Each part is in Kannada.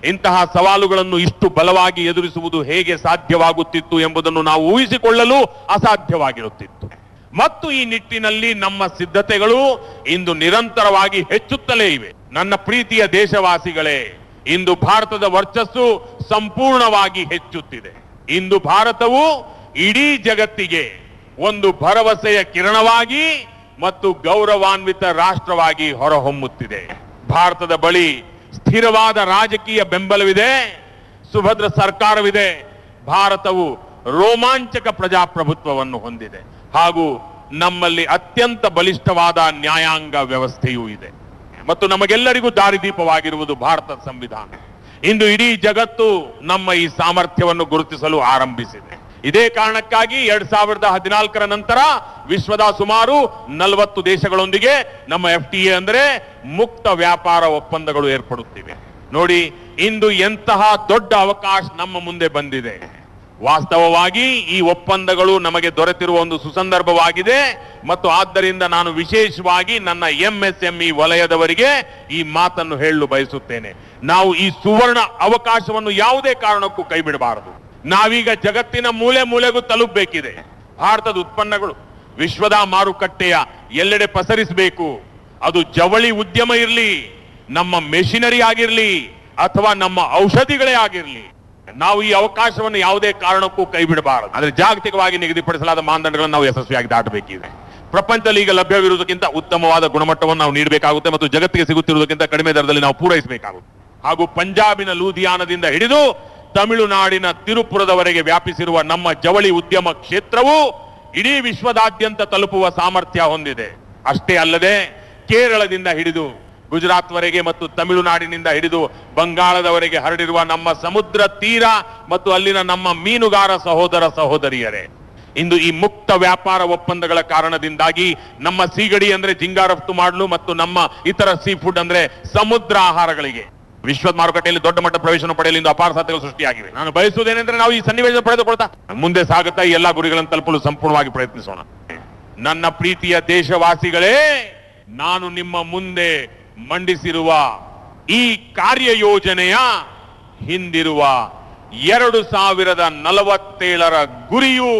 ಇಂತಹ ಸವಾಲುಗಳನ್ನು ಇಷ್ಟು ಬಲವಾಗಿ ಎದುರಿಸುವುದು ಹೇಗೆ ಸಾಧ್ಯವಾಗುತ್ತಿತ್ತು ಎಂಬುದನ್ನು ನಾವು ಊಹಿಸಿಕೊಳ್ಳಲು ಅಸಾಧ್ಯವಾಗಿರುತ್ತಿತ್ತು ಮತ್ತು ಈ ನಿಟ್ಟಿನಲ್ಲಿ ನಮ್ಮ ಸಿದ್ಧತೆಗಳು ಇಂದು ನಿರಂತರವಾಗಿ ಹೆಚ್ಚುತ್ತಲೇ ಇವೆ ನನ್ನ ಪ್ರೀತಿಯ ದೇಶವಾಸಿಗಳೇ ಇಂದು ಭಾರತದ ವರ್ಚಸ್ಸು ಸಂಪೂರ್ಣವಾಗಿ ಹೆಚ್ಚುತ್ತಿದೆ ಇಂದು ಭಾರತವು ಇಡೀ ಜಗತ್ತಿಗೆ ಒಂದು ಭರವಸೆಯ ಕಿರಣವಾಗಿ ಮತ್ತು ಗೌರವಾನ್ವಿತ ರಾಷ್ಟ್ರವಾಗಿ ಹೊರಹೊಮ್ಮುತ್ತಿದೆ ಭಾರತದ ಬಳಿ ಸ್ಥಿರವಾದ ರಾಜಕೀಯ ಬೆಂಬಲವಿದೆ ಸುಭದ್ರ ಸರ್ಕಾರವಿದೆ ಭಾರತವು ರೋಮಾಂಚಕ ಪ್ರಜಾಪ್ರಭುತ್ವವನ್ನು ಹೊಂದಿದೆ ಹಾಗೂ ನಮ್ಮಲ್ಲಿ ಅತ್ಯಂತ ಬಲಿಷ್ಠವಾದ ನ್ಯಾಯಾಂಗ ವ್ಯವಸ್ಥೆಯೂ ಇದೆ ಮತ್ತು ನಮಗೆಲ್ಲರಿಗೂ ದಾರಿದೀಪವಾಗಿರುವುದು ಭಾರತದ ಸಂವಿಧಾನ ಇಂದು ಇಡೀ ಜಗತ್ತು ನಮ್ಮ ಈ ಸಾಮರ್ಥ್ಯವನ್ನು ಗುರುತಿಸಲು ಆರಂಭಿಸಿದೆ ಇದೇ ಕಾರಣಕ್ಕಾಗಿ ಎರಡ್ ಸಾವಿರದ ಹದಿನಾಲ್ಕರ ನಂತರ ವಿಶ್ವದ ಸುಮಾರು ನಲವತ್ತು ದೇಶಗಳೊಂದಿಗೆ ನಮ್ಮ ಎಫ್ ಟಿ ಎ ಅಂದರೆ ಮುಕ್ತ ವ್ಯಾಪಾರ ಒಪ್ಪಂದಗಳು ಏರ್ಪಡುತ್ತಿವೆ ನೋಡಿ ಇಂದು ಎಂತಹ ದೊಡ್ಡ ಅವಕಾಶ ನಮ್ಮ ಮುಂದೆ ಬಂದಿದೆ ವಾಸ್ತವವಾಗಿ ಈ ಒಪ್ಪಂದಗಳು ನಮಗೆ ದೊರೆತಿರುವ ಒಂದು ಸುಸಂದರ್ಭವಾಗಿದೆ ಮತ್ತು ಆದ್ದರಿಂದ ನಾನು ವಿಶೇಷವಾಗಿ ನನ್ನ ಎಂಎಸ್ಎಂಇ ವಲಯದವರಿಗೆ ಈ ಮಾತನ್ನು ಹೇಳಲು ಬಯಸುತ್ತೇನೆ ನಾವು ಈ ಸುವರ್ಣ ಅವಕಾಶವನ್ನು ಯಾವುದೇ ಕಾರಣಕ್ಕೂ ಕೈಬಿಡಬಾರದು ನಾವೀಗ ಜಗತ್ತಿನ ಮೂಲೆ ಮೂಲೆಗೂ ತಲುಪಬೇಕಿದೆ ಭಾರತದ ಉತ್ಪನ್ನಗಳು ವಿಶ್ವದ ಮಾರುಕಟ್ಟೆಯ ಎಲ್ಲೆಡೆ ಪಸರಿಸಬೇಕು ಅದು ಜವಳಿ ಉದ್ಯಮ ಇರಲಿ ನಮ್ಮ ಮೆಷಿನರಿ ಆಗಿರಲಿ ಅಥವಾ ನಮ್ಮ ಔಷಧಿಗಳೇ ಆಗಿರಲಿ ನಾವು ಈ ಅವಕಾಶವನ್ನು ಯಾವುದೇ ಕಾರಣಕ್ಕೂ ಕೈ ಬಿಡಬಾರದು ಆದರೆ ಜಾಗತಿಕವಾಗಿ ನಿಗದಿಪಡಿಸಲಾದ ಮಾನದಂಡಗಳನ್ನು ನಾವು ಯಶಸ್ವಿಯಾಗಿ ದಾಟಬೇಕಿದೆ ಪ್ರಪಂಚದಲ್ಲಿ ಈಗ ಲಭ್ಯವಿರುವುದಕ್ಕಿಂತ ಉತ್ತಮವಾದ ಗುಣಮಟ್ಟವನ್ನು ನಾವು ನೀಡಬೇಕಾಗುತ್ತೆ ಮತ್ತು ಜಗತ್ತಿಗೆ ಸಿಗುತ್ತಿರುವುದಕ್ಕಿಂತ ಕಡಿಮೆ ದರದಲ್ಲಿ ನಾವು ಪೂರೈಸಬೇಕಾಗುತ್ತೆ ಹಾಗೂ ಪಂಜಾಬಿನ ಲೂಧಿಯಾನದಿಂದ ಹಿಡಿದು ತಮಿಳುನಾಡಿನ ತಿರುಪುರದವರೆಗೆ ವ್ಯಾಪಿಸಿರುವ ನಮ್ಮ ಜವಳಿ ಉದ್ಯಮ ಕ್ಷೇತ್ರವು ಇಡೀ ವಿಶ್ವದಾದ್ಯಂತ ತಲುಪುವ ಸಾಮರ್ಥ್ಯ ಹೊಂದಿದೆ ಅಷ್ಟೇ ಅಲ್ಲದೆ ಕೇರಳದಿಂದ ಹಿಡಿದು ಗುಜರಾತ್ವರೆಗೆ ಮತ್ತು ತಮಿಳುನಾಡಿನಿಂದ ಹಿಡಿದು ಬಂಗಾಳದವರೆಗೆ ಹರಡಿರುವ ನಮ್ಮ ಸಮುದ್ರ ತೀರ ಮತ್ತು ಅಲ್ಲಿನ ನಮ್ಮ ಮೀನುಗಾರ ಸಹೋದರ ಸಹೋದರಿಯರೇ ಇಂದು ಈ ಮುಕ್ತ ವ್ಯಾಪಾರ ಒಪ್ಪಂದಗಳ ಕಾರಣದಿಂದಾಗಿ ನಮ್ಮ ಸೀಗಡಿ ಅಂದ್ರೆ ಜಿಂಗಾ ರಫ್ತು ಮಾಡಲು ಮತ್ತು ನಮ್ಮ ಇತರ ಸೀ ಫುಡ್ ಅಂದ್ರೆ ಸಮುದ್ರ ಆಹಾರಗಳಿಗೆ ವಿಶ್ವದ ಮಾರುಕಟ್ಟೆಯಲ್ಲಿ ದೊಡ್ಡ ಮಟ್ಟ ಪ್ರವೇಶನ ಪಡೆಯಲು ಇಂದು ಅಪಾರ ಸಾಧ್ಯತೆಗಳು ಸೃಷ್ಟಿಯಾಗಿವೆ ನಾನು ಬಯಸುವುದೇನೆಂದ್ರೆ ನಾವು ಈ ಸನ್ನಿವೇಶ ಪಡೆದುಕೊಳ್ತಾ ಮುಂದೆ ಸಾಗುತ್ತಾ ಈ ಎಲ್ಲಾ ಗುರಿಗಳನ್ನು ತಲುಪಲು ಸಂಪೂರ್ಣವಾಗಿ ಪ್ರಯತ್ನಿಸೋಣ ನನ್ನ ಪ್ರೀತಿಯ ದೇಶವಾಸಿಗಳೇ ನಾನು ನಿಮ್ಮ ಮುಂದೆ ಮಂಡಿಸಿರುವ ಈ ಕಾರ್ಯಯೋಜನೆಯ ಹಿಂದಿರುವ ಎರಡು ಸಾವಿರದ ನಲವತ್ತೇಳರ ಗುರಿಯು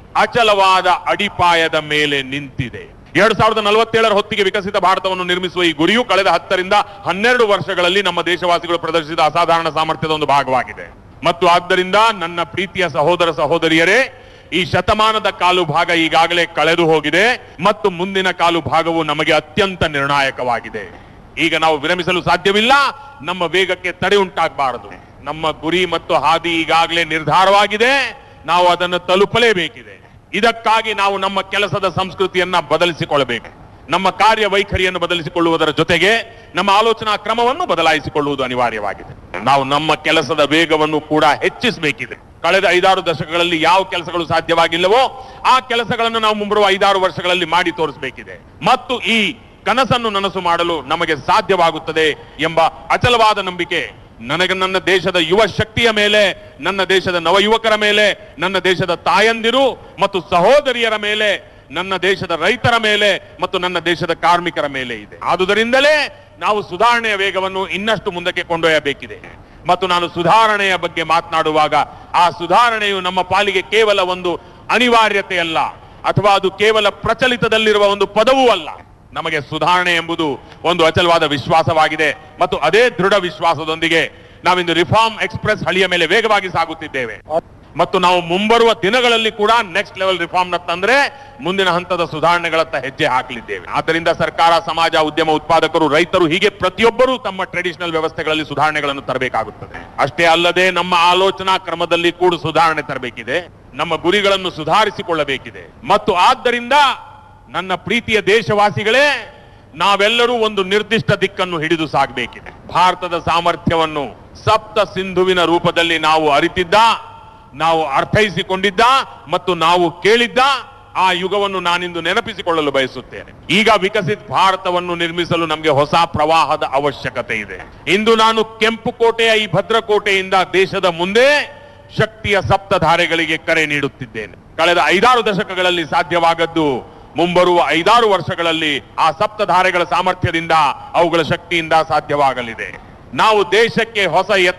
ಅಚಲವಾದ ಅಡಿಪಾಯದ ಮೇಲೆ ನಿಂತಿದೆ ಎರಡ್ ಸಾವಿರದ ನಲವತ್ತೇಳರ ಹೊತ್ತಿಗೆ ವಿಕಸಿತ ಭಾರತವನ್ನು ನಿರ್ಮಿಸುವ ಈ ಗುರಿಯು ಕಳೆದ ಹತ್ತರಿಂದ ಹನ್ನೆರಡು ವರ್ಷಗಳಲ್ಲಿ ನಮ್ಮ ದೇಶವಾಸಿಗಳು ಪ್ರದರ್ಶಿಸಿದ ಅಸಾಧಾರಣ ಸಾಮರ್ಥ್ಯದ ಒಂದು ಭಾಗವಾಗಿದೆ ಮತ್ತು ಆದ್ದರಿಂದ ನನ್ನ ಪ್ರೀತಿಯ ಸಹೋದರ ಸಹೋದರಿಯರೇ ಈ ಶತಮಾನದ ಕಾಲು ಭಾಗ ಈಗಾಗಲೇ ಕಳೆದು ಹೋಗಿದೆ ಮತ್ತು ಮುಂದಿನ ಕಾಲು ಭಾಗವು ನಮಗೆ ಅತ್ಯಂತ ನಿರ್ಣಾಯಕವಾಗಿದೆ ಈಗ ನಾವು ವಿರಮಿಸಲು ಸಾಧ್ಯವಿಲ್ಲ ನಮ್ಮ ವೇಗಕ್ಕೆ ತಡೆ ಉಂಟಾಗಬಾರದು ನಮ್ಮ ಗುರಿ ಮತ್ತು ಹಾದಿ ಈಗಾಗಲೇ ನಿರ್ಧಾರವಾಗಿದೆ ನಾವು ಅದನ್ನು ತಲುಪಲೇಬೇಕಿದೆ ಇದಕ್ಕಾಗಿ ನಾವು ನಮ್ಮ ಕೆಲಸದ ಸಂಸ್ಕೃತಿಯನ್ನ ಬದಲಿಸಿಕೊಳ್ಳಬೇಕು ನಮ್ಮ ಕಾರ್ಯ ವೈಖರಿಯನ್ನು ಬದಲಿಸಿಕೊಳ್ಳುವುದರ ಜೊತೆಗೆ ನಮ್ಮ ಆಲೋಚನಾ ಕ್ರಮವನ್ನು ಬದಲಾಯಿಸಿಕೊಳ್ಳುವುದು ಅನಿವಾರ್ಯವಾಗಿದೆ ನಾವು ನಮ್ಮ ಕೆಲಸದ ವೇಗವನ್ನು ಕೂಡ ಹೆಚ್ಚಿಸಬೇಕಿದೆ ಕಳೆದ ಐದಾರು ದಶಕಗಳಲ್ಲಿ ಯಾವ ಕೆಲಸಗಳು ಸಾಧ್ಯವಾಗಿಲ್ಲವೋ ಆ ಕೆಲಸಗಳನ್ನು ನಾವು ಮುಂಬರುವ ಐದಾರು ವರ್ಷಗಳಲ್ಲಿ ಮಾಡಿ ತೋರಿಸಬೇಕಿದೆ ಮತ್ತು ಈ ಕನಸನ್ನು ನನಸು ಮಾಡಲು ನಮಗೆ ಸಾಧ್ಯವಾಗುತ್ತದೆ ಎಂಬ ಅಚಲವಾದ ನಂಬಿಕೆ ನನಗೆ ನನ್ನ ದೇಶದ ಯುವ ಶಕ್ತಿಯ ಮೇಲೆ ನನ್ನ ದೇಶದ ನವಯುವಕರ ಮೇಲೆ ನನ್ನ ದೇಶದ ತಾಯಂದಿರು ಮತ್ತು ಸಹೋದರಿಯರ ಮೇಲೆ ನನ್ನ ದೇಶದ ರೈತರ ಮೇಲೆ ಮತ್ತು ನನ್ನ ದೇಶದ ಕಾರ್ಮಿಕರ ಮೇಲೆ ಇದೆ ಆದುದರಿಂದಲೇ ನಾವು ಸುಧಾರಣೆಯ ವೇಗವನ್ನು ಇನ್ನಷ್ಟು ಮುಂದಕ್ಕೆ ಕೊಂಡೊಯ್ಯಬೇಕಿದೆ ಮತ್ತು ನಾನು ಸುಧಾರಣೆಯ ಬಗ್ಗೆ ಮಾತನಾಡುವಾಗ ಆ ಸುಧಾರಣೆಯು ನಮ್ಮ ಪಾಲಿಗೆ ಕೇವಲ ಒಂದು ಅನಿವಾರ್ಯತೆಯಲ್ಲ ಅಥವಾ ಅದು ಕೇವಲ ಪ್ರಚಲಿತದಲ್ಲಿರುವ ಒಂದು ಪದವೂ ಅಲ್ಲ ನಮಗೆ ಸುಧಾರಣೆ ಎಂಬುದು ಒಂದು ಅಚಲವಾದ ವಿಶ್ವಾಸವಾಗಿದೆ ಮತ್ತು ಅದೇ ದೃಢ ವಿಶ್ವಾಸದೊಂದಿಗೆ ನಾವಿಂದು ರಿಫಾರ್ಮ್ ಎಕ್ಸ್ಪ್ರೆಸ್ ಹಳಿಯ ಮೇಲೆ ವೇಗವಾಗಿ ಸಾಗುತ್ತಿದ್ದೇವೆ ಮತ್ತು ನಾವು ಮುಂಬರುವ ದಿನಗಳಲ್ಲಿ ಕೂಡ ನೆಕ್ಸ್ಟ್ ಲೆವೆಲ್ ರಿಫಾರ್ಮ್ ನ ತಂದ್ರೆ ಮುಂದಿನ ಹಂತದ ಸುಧಾರಣೆಗಳತ್ತ ಹೆಜ್ಜೆ ಹಾಕಲಿದ್ದೇವೆ ಆದ್ದರಿಂದ ಸರ್ಕಾರ ಸಮಾಜ ಉದ್ಯಮ ಉತ್ಪಾದಕರು ರೈತರು ಹೀಗೆ ಪ್ರತಿಯೊಬ್ಬರೂ ತಮ್ಮ ಟ್ರೆಡಿಷನಲ್ ವ್ಯವಸ್ಥೆಗಳಲ್ಲಿ ಸುಧಾರಣೆಗಳನ್ನು ತರಬೇಕಾಗುತ್ತದೆ ಅಷ್ಟೇ ಅಲ್ಲದೆ ನಮ್ಮ ಆಲೋಚನಾ ಕ್ರಮದಲ್ಲಿ ಕೂಡ ಸುಧಾರಣೆ ತರಬೇಕಿದೆ ನಮ್ಮ ಗುರಿಗಳನ್ನು ಸುಧಾರಿಸಿಕೊಳ್ಳಬೇಕಿದೆ ಮತ್ತು ಆದ್ದರಿಂದ ನನ್ನ ಪ್ರೀತಿಯ ದೇಶವಾಸಿಗಳೇ ನಾವೆಲ್ಲರೂ ಒಂದು ನಿರ್ದಿಷ್ಟ ದಿಕ್ಕನ್ನು ಹಿಡಿದು ಸಾಗಬೇಕಿದೆ ಭಾರತದ ಸಾಮರ್ಥ್ಯವನ್ನು ಸಪ್ತ ಸಿಂಧುವಿನ ರೂಪದಲ್ಲಿ ನಾವು ಅರಿತಿದ್ದ ನಾವು ಅರ್ಥೈಸಿಕೊಂಡಿದ್ದ ಮತ್ತು ನಾವು ಕೇಳಿದ್ದ ಆ ಯುಗವನ್ನು ನಾನಿಂದು ನೆನಪಿಸಿಕೊಳ್ಳಲು ಬಯಸುತ್ತೇನೆ ಈಗ ವಿಕಸಿತ ಭಾರತವನ್ನು ನಿರ್ಮಿಸಲು ನಮಗೆ ಹೊಸ ಪ್ರವಾಹದ ಅವಶ್ಯಕತೆ ಇದೆ ಇಂದು ನಾನು ಕೆಂಪು ಕೋಟೆಯ ಈ ಭದ್ರಕೋಟೆಯಿಂದ ದೇಶದ ಮುಂದೆ ಶಕ್ತಿಯ ಸಪ್ತಧಾರೆಗಳಿಗೆ ಕರೆ ನೀಡುತ್ತಿದ್ದೇನೆ ಕಳೆದ ಐದಾರು ದಶಕಗಳಲ್ಲಿ ಸಾಧ್ಯವಾಗದ್ದು ಮುಂಬರುವ ಐದಾರು ವರ್ಷಗಳಲ್ಲಿ ಆ ಸಪ್ತಧಾರೆಗಳ ಸಾಮರ್ಥ್ಯದಿಂದ ಅವುಗಳ ಶಕ್ತಿಯಿಂದ ಸಾಧ್ಯವಾಗಲಿದೆ ನಾವು ದೇಶಕ್ಕೆ ಹೊಸ ಎತ್ತ